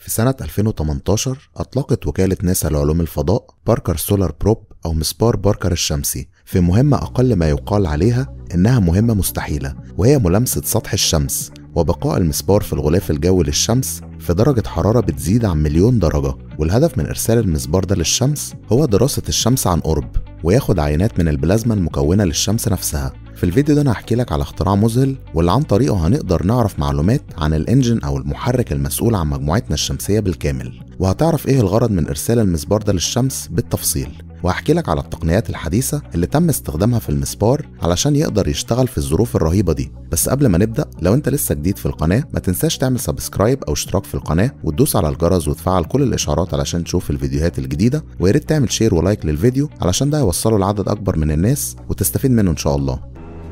في سنة 2018 أطلقت وكالة ناسا لعلوم الفضاء باركر سولار بروب أو مسبار باركر الشمسي في مهمة أقل ما يقال عليها إنها مهمة مستحيلة وهي ملامسة سطح الشمس وبقاء المسبار في الغلاف الجوي للشمس في درجة حرارة بتزيد عن مليون درجة والهدف من إرسال المسبار ده للشمس هو دراسة الشمس عن قرب وياخد عينات من البلازما المكونة للشمس نفسها في الفيديو ده انا هحكي لك على اختراع مذهل واللي عن طريقه هنقدر نعرف معلومات عن الانجن او المحرك المسؤول عن مجموعتنا الشمسيه بالكامل وهتعرف ايه الغرض من ارسال المسبار ده للشمس بالتفصيل وهحكي لك على التقنيات الحديثة اللي تم استخدامها في المسبار علشان يقدر يشتغل في الظروف الرهيبة دي بس قبل ما نبدأ لو انت لسه جديد في القناة ما تنساش تعمل سبسكرايب او اشتراك في القناة وتدوس على الجرس وتفعل كل الاشعارات علشان تشوف الفيديوهات الجديدة ويا ريت تعمل شير ولايك للفيديو علشان ده يوصله لعدد اكبر من الناس وتستفيد منه ان شاء الله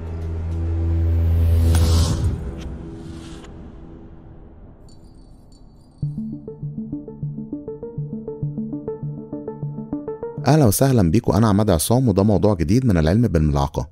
اهلا وسهلا بيكم انا عماد عصام وده موضوع جديد من العلم بالملعقه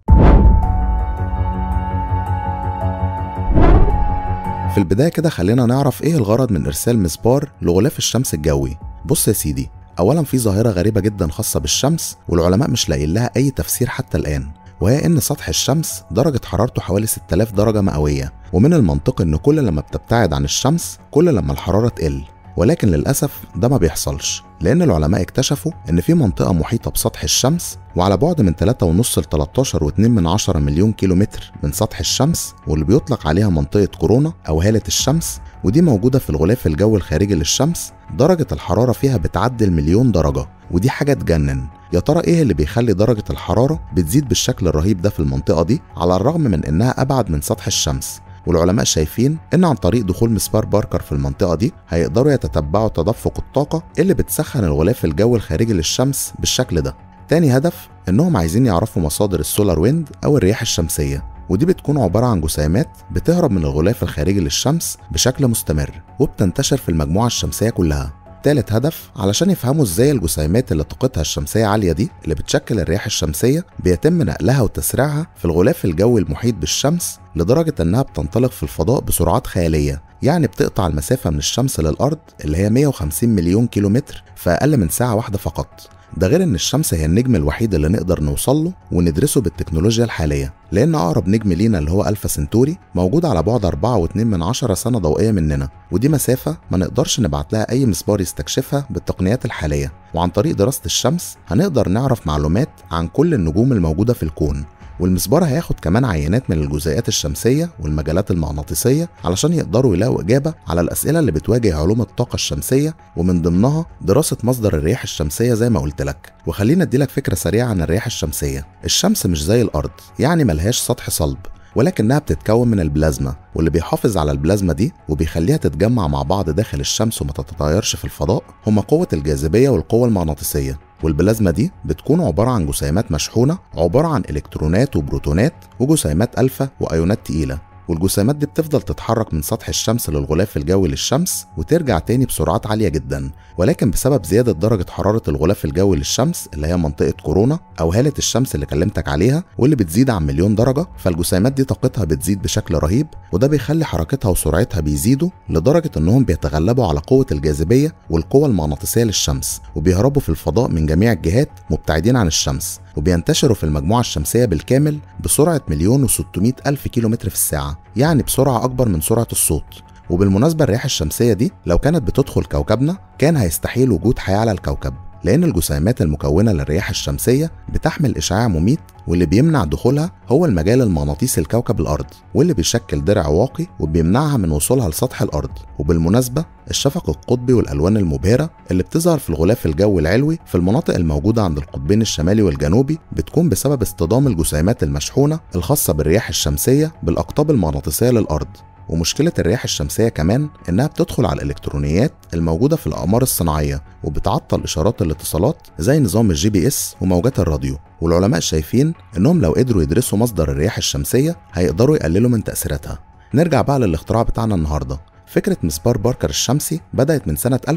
في البدايه كده خلينا نعرف ايه الغرض من ارسال مسبار لغلاف الشمس الجوي بص يا سيدي اولا في ظاهره غريبه جدا خاصه بالشمس والعلماء مش لاقيين لها اي تفسير حتى الان وهي ان سطح الشمس درجه حرارته حوالي 6000 درجه مئويه ومن المنطقي ان كل لما بتبتعد عن الشمس كل لما الحراره تقل ولكن للأسف ده ما بيحصلش لأن العلماء اكتشفوا إن في منطقة محيطة بسطح الشمس وعلى بعد من 3.5 ل 13.2 من 10 مليون كيلومتر من سطح الشمس واللي بيطلق عليها منطقة كورونا أو هالة الشمس ودي موجودة في الغلاف الجوي الخارجي للشمس درجة الحرارة فيها بتعدي المليون درجة ودي حاجة تجنن يا ترى ايه اللي بيخلي درجة الحرارة بتزيد بالشكل الرهيب ده في المنطقة دي على الرغم من انها ابعد من سطح الشمس والعلماء شايفين ان عن طريق دخول مسبار باركر في المنطقه دي هيقدروا يتتبعوا تدفق الطاقه اللي بتسخن الغلاف الجوي الخارجي للشمس بالشكل ده تاني هدف انهم عايزين يعرفوا مصادر السولار ويند او الرياح الشمسيه ودي بتكون عبارة عن جسيمات بتهرب من الغلاف الخارجي للشمس بشكل مستمر وبتنتشر في المجموعة الشمسية كلها تالت هدف علشان يفهموا ازاي الجسيمات اللي طاقتها الشمسية عالية دي اللي بتشكل الرياح الشمسية بيتم نقلها وتسريعها في الغلاف الجوي المحيط بالشمس لدرجة انها بتنطلق في الفضاء بسرعات خيالية يعني بتقطع المسافة من الشمس للأرض اللي هي 150 مليون كيلومتر في أقل من ساعة واحدة فقط ده غير ان الشمس هي النجم الوحيد اللي نقدر نوصل له وندرسه بالتكنولوجيا الحاليه لان اقرب نجم لينا اللي هو الفا سنتوري موجود على بعد 4.2 من عشرة سنه ضوئيه مننا ودي مسافه ما نقدرش نبعت لها اي مسبار يستكشفها بالتقنيات الحاليه وعن طريق دراسه الشمس هنقدر نعرف معلومات عن كل النجوم الموجوده في الكون والمسبار هياخد كمان عينات من الجزيئات الشمسية والمجالات المغناطيسية علشان يقدروا يلاقوا إجابة على الأسئلة اللي بتواجه علوم الطاقة الشمسية ومن ضمنها دراسة مصدر الرياح الشمسية زي ما قلت لك وخلينا اديلك فكرة سريعة عن الرياح الشمسية الشمس مش زي الأرض يعني ملهاش سطح صلب ولكنها بتتكون من البلازما واللي بيحافظ على البلازما دي وبيخليها تتجمع مع بعض داخل الشمس وما تتطايرش في الفضاء هما قوة الجاذبية والقوة المغناطيسية والبلازما دي بتكون عبارة عن جسيمات مشحونة عبارة عن إلكترونات وبروتونات وجسيمات ألفا وأيونات تقيلة والجسيمات دي بتفضل تتحرك من سطح الشمس للغلاف الجوي للشمس وترجع تاني بسرعات عالية جدا ولكن بسبب زيادة درجة حرارة الغلاف الجوي للشمس اللي هي منطقة كورونا أو هالة الشمس اللي كلمتك عليها واللي بتزيد عن مليون درجة فالجسيمات دي طاقتها بتزيد بشكل رهيب وده بيخلي حركتها وسرعتها بيزيدوا لدرجة إنهم بيتغلبوا على قوة الجاذبية والقوة المغناطيسية للشمس وبيهربوا في الفضاء من جميع الجهات مبتعدين عن الشمس وبينتشروا في المجموعة الشمسية بالكامل بسرعة مليون وستمائة ألف كيلومتر في الساعة يعني بسرعة أكبر من سرعة الصوت وبالمناسبة الرياح الشمسية دي لو كانت بتدخل كوكبنا كان هيستحيل وجود حياة على الكوكب لأن الجسيمات المكونة للرياح الشمسية بتحمل إشعاع مميت واللي بيمنع دخولها هو المجال المغناطيسي لكوكب الأرض واللي بيشكل درع واقي وبيمنعها من وصولها لسطح الأرض وبالمناسبة الشفق القطبي والألوان المبهرة اللي بتظهر في الغلاف الجوي العلوي في المناطق الموجودة عند القطبين الشمالي والجنوبي بتكون بسبب اصطدام الجسيمات المشحونة الخاصة بالرياح الشمسية بالأقطاب المغناطيسية للأرض ومشكلة الرياح الشمسية كمان إنها بتدخل على الإلكترونيات الموجودة في الأقمار الصناعية وبتعطل إشارات الاتصالات زي نظام الجي بي إس وموجات الراديو والعلماء شايفين إنهم لو قدروا يدرسوا مصدر الرياح الشمسية هيقدروا يقللوا من تأثيراتها نرجع بقى للاختراع بتاعنا النهارده فكرة مسبار باركر الشمسي بدأت من سنة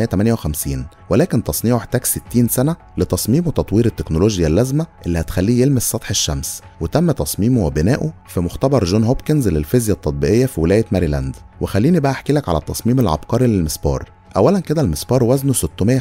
1958 ولكن تصنيعه احتاج 60 سنة لتصميم وتطوير التكنولوجيا اللازمة اللي هتخليه يلمس سطح الشمس وتم تصميمه وبناؤه في مختبر جون هوبكنز للفيزياء التطبيقية في ولاية ماريلاند وخليني بقى احكي لك على التصميم العبقري للمسبار أولا كده المسبار وزنه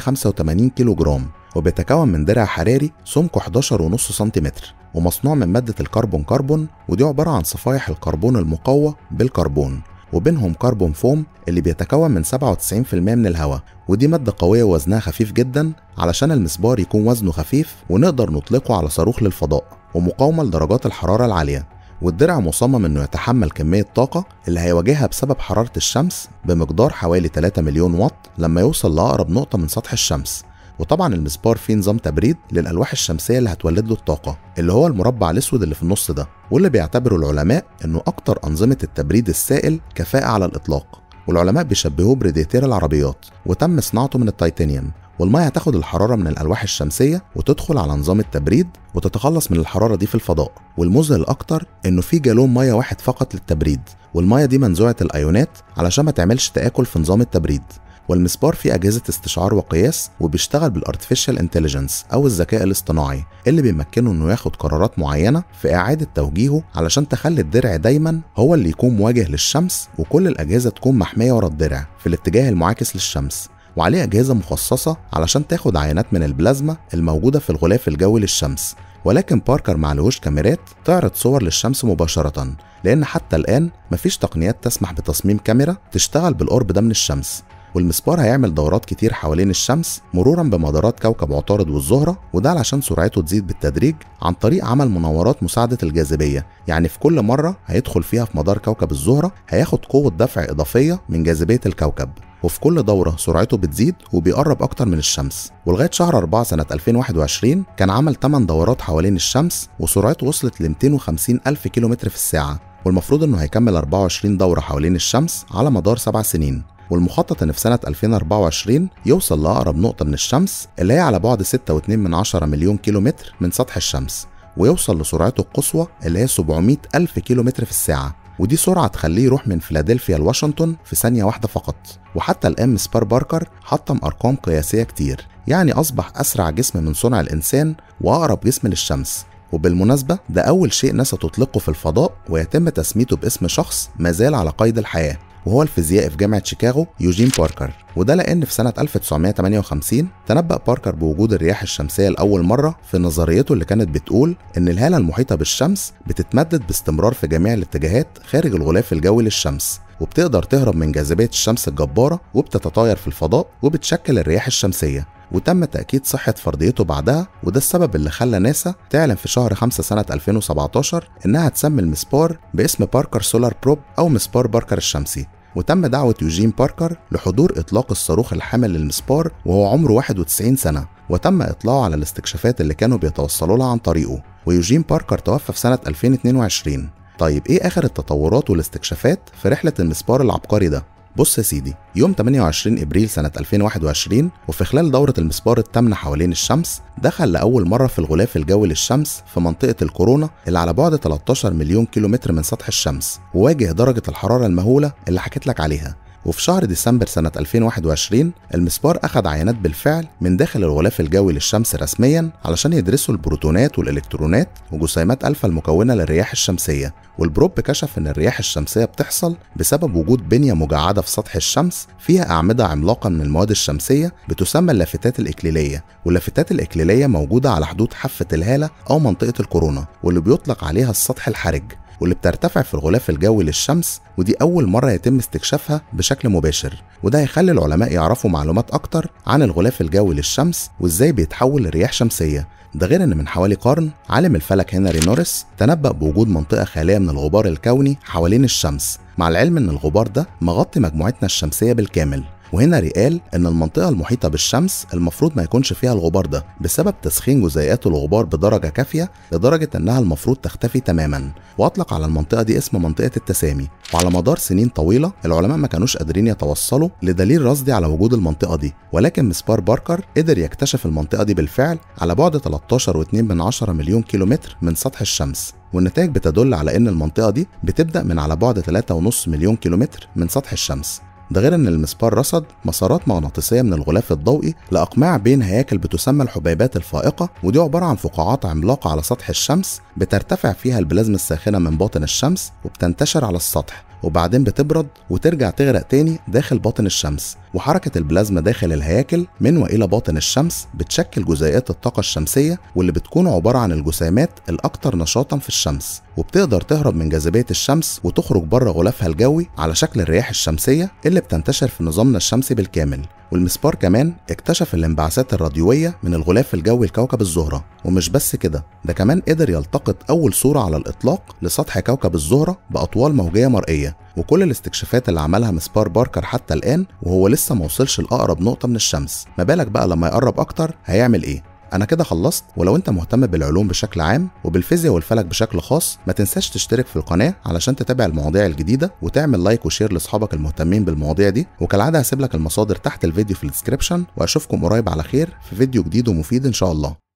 685 كيلو جرام وبيتكون من درع حراري سمكه 11.5 سنتيمتر ومصنوع من مادة الكربون كربون ودي عبارة عن صفائح الكربون المقوى بالكربون وبينهم كربون فوم اللي بيتكون من 97% من الهواء ودي مادة قوية ووزنها خفيف جدا علشان المسبار يكون وزنه خفيف ونقدر نطلقه على صاروخ للفضاء ومقاومة لدرجات الحرارة العالية والدرع مصمم انه يتحمل كمية طاقة اللي هيواجهها بسبب حرارة الشمس بمقدار حوالي 3 مليون واط لما يوصل لأقرب نقطة من سطح الشمس وطبعا المسبار فيه نظام تبريد للألواح الشمسية اللي هتولد له الطاقة اللي هو المربع الأسود اللي في النص ده واللي بيعتبره العلماء انه أكتر أنظمة التبريد السائل كفاءة على الإطلاق والعلماء بيشبهوه بريديتير العربيات وتم صناعته من التيتانيوم والمية هتاخد الحرارة من الألواح الشمسية وتدخل على نظام التبريد وتتخلص من الحرارة دي في الفضاء والمذهل الأكتر إنه في جالون مية واحد فقط للتبريد والمية دي منزوعة الأيونات علشان ما تعملش تآكل في نظام التبريد والمسبار فيه أجهزة استشعار وقياس وبيشتغل بالارتفيشال انتليجنس أو الذكاء الاصطناعي اللي بيمكنه إنه ياخد قرارات معينة في إعادة توجيهه علشان تخلي الدرع دايما هو اللي يكون مواجه للشمس وكل الأجهزة تكون محمية ورا الدرع في الاتجاه المعاكس للشمس وعليه أجهزة مخصصة علشان تاخد عينات من البلازما الموجودة في الغلاف الجوي للشمس ولكن باركر معلهوش كاميرات تعرض صور للشمس مباشرة لأن حتى الآن مفيش تقنيات تسمح بتصميم كاميرا تشتغل بالقرب ده من الشمس والمسبار هيعمل دورات كتير حوالين الشمس مرورا بمدارات كوكب عطارد والزهرة وده علشان سرعته تزيد بالتدريج عن طريق عمل مناورات مساعدة الجاذبية يعني في كل مرة هيدخل فيها في مدار كوكب الزهرة هياخد قوة دفع إضافية من جاذبية الكوكب وفي كل دورة سرعته بتزيد وبيقرب أكتر من الشمس ولغاية شهر 4 سنة 2021 كان عمل 8 دورات حوالين الشمس وسرعته وصلت ل 250 ألف كيلومتر في الساعة والمفروض إنه هيكمل 24 دورة حوالين الشمس على مدار 7 سنين والمخطط ان في سنة 2024 يوصل لأقرب نقطة من الشمس اللي هي على بعد 6.2 من 10 مليون كيلومتر من سطح الشمس ويوصل لسرعته القصوى اللي هي 700 ألف كيلومتر في الساعة ودي سرعة تخليه يروح من فيلادلفيا لواشنطن في ثانية واحدة فقط وحتى الآن مسبار باركر حطم أرقام قياسية كتير يعني أصبح أسرع جسم من صنع الإنسان وأقرب جسم للشمس وبالمناسبة ده أول شيء ناسا تطلقه في الفضاء ويتم تسميته باسم شخص ما زال على قيد الحياة وهو الفيزيائي في جامعة شيكاغو يوجين باركر وده لأن في سنة 1958 تنبأ باركر بوجود الرياح الشمسية لأول مرة في نظريته اللي كانت بتقول إن الهالة المحيطة بالشمس بتتمدد باستمرار في جميع الاتجاهات خارج الغلاف الجوي للشمس وبتقدر تهرب من جاذبية الشمس الجبارة وبتتطاير في الفضاء وبتشكل الرياح الشمسية وتم تأكيد صحة فرضيته بعدها وده السبب اللي خلى ناسا تعلن في شهر 5 سنة 2017 إنها تسمي المسبار باسم باركر سولار بروب أو مسبار باركر الشمسي وتم دعوة يوجين باركر لحضور إطلاق الصاروخ الحامل للمسبار وهو عمره 91 سنة وتم إطلاعه على الاستكشافات اللي كانوا بيتوصلوا لها عن طريقه ويوجين باركر توفى في سنة 2022 طيب إيه آخر التطورات والاستكشافات في رحلة المسبار العبقري ده؟ بص يا سيدي يوم 28 ابريل سنة 2021 وفي خلال دورة المسبار التامنة حوالين الشمس دخل لأول مرة في الغلاف الجوي للشمس في منطقة الكورونا اللي على بعد 13 مليون كيلومتر من سطح الشمس وواجه درجة الحرارة المهولة اللي حكيت لك عليها وفي شهر ديسمبر سنة 2021 المسبار أخذ عينات بالفعل من داخل الغلاف الجوي للشمس رسميا علشان يدرسوا البروتونات والإلكترونات وجسيمات ألفا المكونة للرياح الشمسية والبروب كشف إن الرياح الشمسية بتحصل بسبب وجود بنية مجعدة في سطح الشمس فيها أعمدة عملاقة من المواد الشمسية بتسمى اللافتات الإكليلية واللافتات الإكليلية موجودة على حدود حافة الهالة أو منطقة الكورونا واللي بيطلق عليها السطح الحرج واللي بترتفع في الغلاف الجوي للشمس ودي أول مرة يتم استكشافها بشكل مباشر وده هيخلي العلماء يعرفوا معلومات أكتر عن الغلاف الجوي للشمس وإزاي بيتحول لرياح شمسية ده غير ان من حوالي قرن عالم الفلك هنري نوريس تنبأ بوجود منطقة خالية من الغبار الكوني حوالين الشمس مع العلم ان الغبار ده مغطي مجموعتنا الشمسية بالكامل وهنري قال ان المنطقة المحيطة بالشمس المفروض ما يكونش فيها الغبار ده بسبب تسخين جزيئات الغبار بدرجة كافية لدرجة انها المفروض تختفي تماما واطلق على المنطقة دي اسم منطقة التسامي وعلى مدار سنين طويلة العلماء ما كانوش قادرين يتوصلوا لدليل رصدي على وجود المنطقة دي ولكن مسبار باركر قدر يكتشف المنطقة دي بالفعل على بعد 13.2 من 10 مليون كيلومتر من سطح الشمس والنتائج بتدل على ان المنطقة دي بتبدأ من على بعد 3.5 مليون كيلومتر من سطح الشمس ده غير ان المسبار رصد مسارات مغناطيسيه من الغلاف الضوئي لاقماع بين هياكل بتسمى الحبيبات الفائقه ودي عباره عن فقاعات عملاقه على سطح الشمس بترتفع فيها البلازما الساخنه من باطن الشمس وبتنتشر على السطح وبعدين بتبرد وترجع تغرق تاني داخل باطن الشمس وحركة البلازما داخل الهياكل من وإلى باطن الشمس بتشكل جزيئات الطاقة الشمسية واللي بتكون عبارة عن الجسيمات الأكثر نشاطا في الشمس وبتقدر تهرب من جاذبية الشمس وتخرج بره غلافها الجوي على شكل الرياح الشمسية اللي بتنتشر في نظامنا الشمسي بالكامل والمسبار كمان اكتشف الانبعاثات الراديوية من الغلاف الجوي لكوكب الزهرة ومش بس كده ده كمان قدر يلتقط أول صورة على الإطلاق لسطح كوكب الزهرة بأطوال موجية مرئية وكل الاستكشافات اللي عملها مسبار باركر حتى الآن وهو لسه موصلش لأقرب نقطة من الشمس ما بالك بقى لما يقرب أكتر هيعمل إيه انا كده خلصت ولو انت مهتم بالعلوم بشكل عام وبالفيزياء والفلك بشكل خاص ما تنساش تشترك في القناه علشان تتابع المواضيع الجديده وتعمل لايك وشير لاصحابك المهتمين بالمواضيع دي وكالعاده هسيب لك المصادر تحت الفيديو في الديسكربشن واشوفكم قريب على خير في فيديو جديد ومفيد ان شاء الله